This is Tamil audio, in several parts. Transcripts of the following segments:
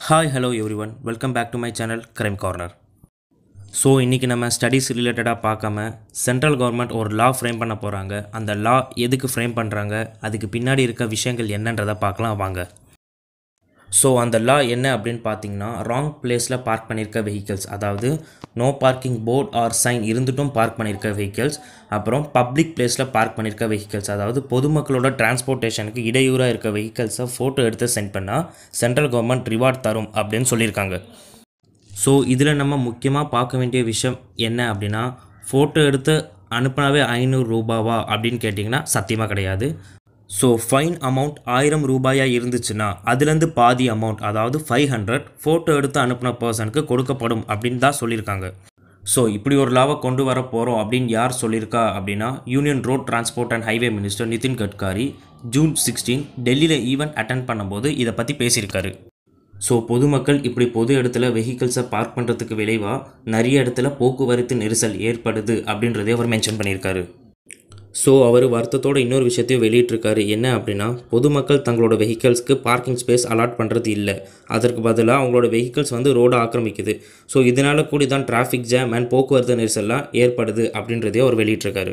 hi hello everyone welcome back to my channel crime corner so இன்றைக்கி நம்ம ஸ்டடீஸ் ரிலேட்டடாக பார்க்காம சென்ட்ரல் கவர்மெண்ட் ஒரு லா ஃப்ரேம் பண்ண போகிறாங்க அந்த லா எதுக்கு ஃப்ரேம் பண்ணுறாங்க அதுக்கு பின்னாடி இருக்க விஷயங்கள் என்னன்றதை பார்க்கலாம் வாங்க ஸோ அந்த லா என்ன அப்படின்னு பார்த்தீங்கன்னா ராங் பிளேஸில் பார்க் பண்ணியிருக்க வெஹிக்கிள்ஸ் அதாவது no parking board or sign இருந்துட்டும் பார்க் பண்ணியிருக்க வெஹிக்கிள்ஸ் அப்புறம் பப்ளிக் பிளேஸில் பார்க் பண்ணியிருக்க வெஹிக்கிள்ஸ் அதாவது பொதுமக்களோட டிரான்ஸ்போர்ட்டேஷனுக்கு இடையூறாக இருக்க வெஹிக்கிள்ஸை ஃபோட்டோ எடுத்து சென்ட் பண்ணால் சென்ட்ரல் கவர்மெண்ட் ரிவார்ட் தரும் அப்படின்னு சொல்லியிருக்காங்க ஸோ இதில் நம்ம முக்கியமாக பார்க்க வேண்டிய விஷயம் என்ன அப்படின்னா ஃபோட்டோ எடுத்து அனுப்புனாவே ஐநூறு ரூபாவா அப்படின்னு கேட்டிங்கன்னா சத்தியமாக கிடையாது ஸோ ஃபைன் அமௌண்ட் ஆயிரம் ரூபாயாக இருந்துச்சுன்னா அதுலேருந்து பாதி அமௌண்ட் அதாவது ஃபைவ் ஹண்ட்ரட் ஃபோட்டோ எடுத்து அனுப்பின பர்சனுக்கு கொடுக்கப்படும் அப்படின்னு தான் சொல்லியிருக்காங்க ஸோ இப்படி ஒரு லாவை கொண்டு வர போகிறோம் அப்படின்னு யார் சொல்லியிருக்கா அப்படின்னா union road transport and highway minister Nitin Gadkari June sixteen டெல்லியில் ஈவெண்ட் அட்டன் பண்ணும்போது இதை பற்றி பேசியிருக்காரு ஸோ பொதுமக்கள் இப்படி பொது இடத்துல வெஹிக்கிள்ஸை பார்க் பண்ணுறதுக்கு விளைவாக நிறைய இடத்துல போக்குவரத்து நெரிசல் ஏற்படுது அப்படின்றதே அவர் மென்ஷன் பண்ணியிருக்காரு ஸோ அவர் வருத்தத்தோட இன்னொரு விஷயத்தையும் வெளியிட்டிருக்காரு என்ன அப்படின்னா பொதுமக்கள் தங்களோட வெஹிக்கிள்ஸ்க்கு பார்க்கிங் ஸ்பேஸ் அலாட் பண்ணுறது இல்லை அதற்கு பதிலாக அவங்களோட வெஹிக்கிள்ஸ் வந்து ரோடை ஆக்கிரமிக்குது ஸோ இதனால் கூடி தான் டிராஃபிக் ஜாம் அண்ட் போக்குவரத்து நெரிசல்லாம் ஏற்படுது அப்படின்றதே அவர் வெளியிட்டிருக்காரு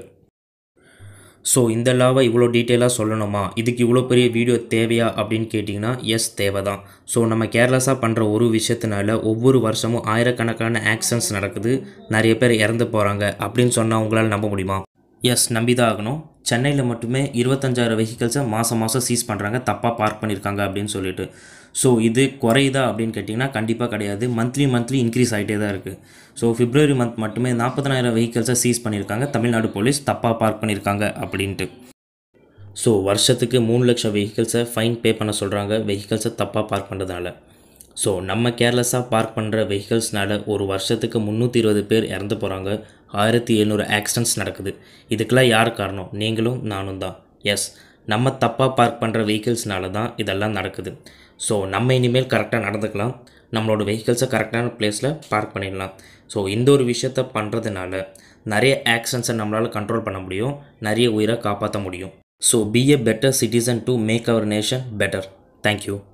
ஸோ இந்த லாவை இவ்வளோ டீட்டெயிலாக சொல்லணுமா இதுக்கு இவ்வளோ பெரிய வீடியோ தேவையா அப்படின்னு கேட்டிங்கன்னா எஸ் தேவை தான் ஸோ நம்ம கேர்லெஸ்ஸாக பண்ணுற ஒரு விஷயத்தினால ஒவ்வொரு வருஷமும் ஆயிரக்கணக்கான ஆக்சிடென்ட்ஸ் நடக்குது நிறைய பேர் இறந்து போகிறாங்க அப்படின்னு சொன்னால் உங்களால் நம்ப முடியுமா எஸ் நம்பி தான் ஆகணும் சென்னையில் மட்டுமே இருபத்தஞ்சாயிரம் வெஹிக்கிள்ஸை மாதம் மாதம் சீஸ் பண்ணுறாங்க தப்பாக பார்க் பண்ணியிருக்காங்க அப்படின்னு சொல்லிட்டு ஸோ இது குறையுதா அப்படின்னு கேட்டிங்கன்னா கண்டிப்பாக கிடையாது மந்த்லி மந்த்லி இன்க்ரீஸ் ஆகிட்டே தான் இருக்குது ஸோ பிப்ரவரி மந்த் மட்டுமே நாற்பதனாயிரம் வெஹிக்கிள்ஸை சீஸ் பண்ணியிருக்காங்க தமிழ்நாடு போலீஸ் தப்பாக பார்க் பண்ணியிருக்காங்க அப்படின்ட்டு ஸோ வருஷத்துக்கு மூணு லட்சம் வெஹிக்கிள்ஸை ஃபைன் பே பண்ண சொல்கிறாங்க வெஹிக்கிள்ஸை தப்பாக பார்க் பண்ணுறதுனால ஸோ நம்ம கேர்லெஸ்ஸாக பார்க் பண்ணுற வெஹிக்கிள்ஸ்னால ஒரு வருஷத்துக்கு முந்நூற்றி இருபது பேர் இறந்து போகிறாங்க ஆயிரத்தி எழுநூறு ஆக்சிடென்ட்ஸ் நடக்குது இதுக்கெல்லாம் யார் காரணம் நீங்களும் நானும் தான் எஸ் நம்ம தப்பாக பார்க் பண்ணுற வெஹிக்கிள்ஸ்னால தான் இதெல்லாம் நடக்குது ஸோ நம்ம இனிமேல் கரெக்டாக நடந்துக்கலாம் நம்மளோட வெஹிக்கிள்ஸை கரெக்டான பிளேஸில் பார்க் பண்ணிடலாம் ஸோ இந்த ஒரு விஷயத்த பண்ணுறதுனால நிறைய ஆக்ஷன்ஸை நம்மளால் கண்ட்ரோல் பண்ண முடியும் நிறைய உயிரை காப்பாற்ற முடியும் so be a better citizen to make our nation better thank you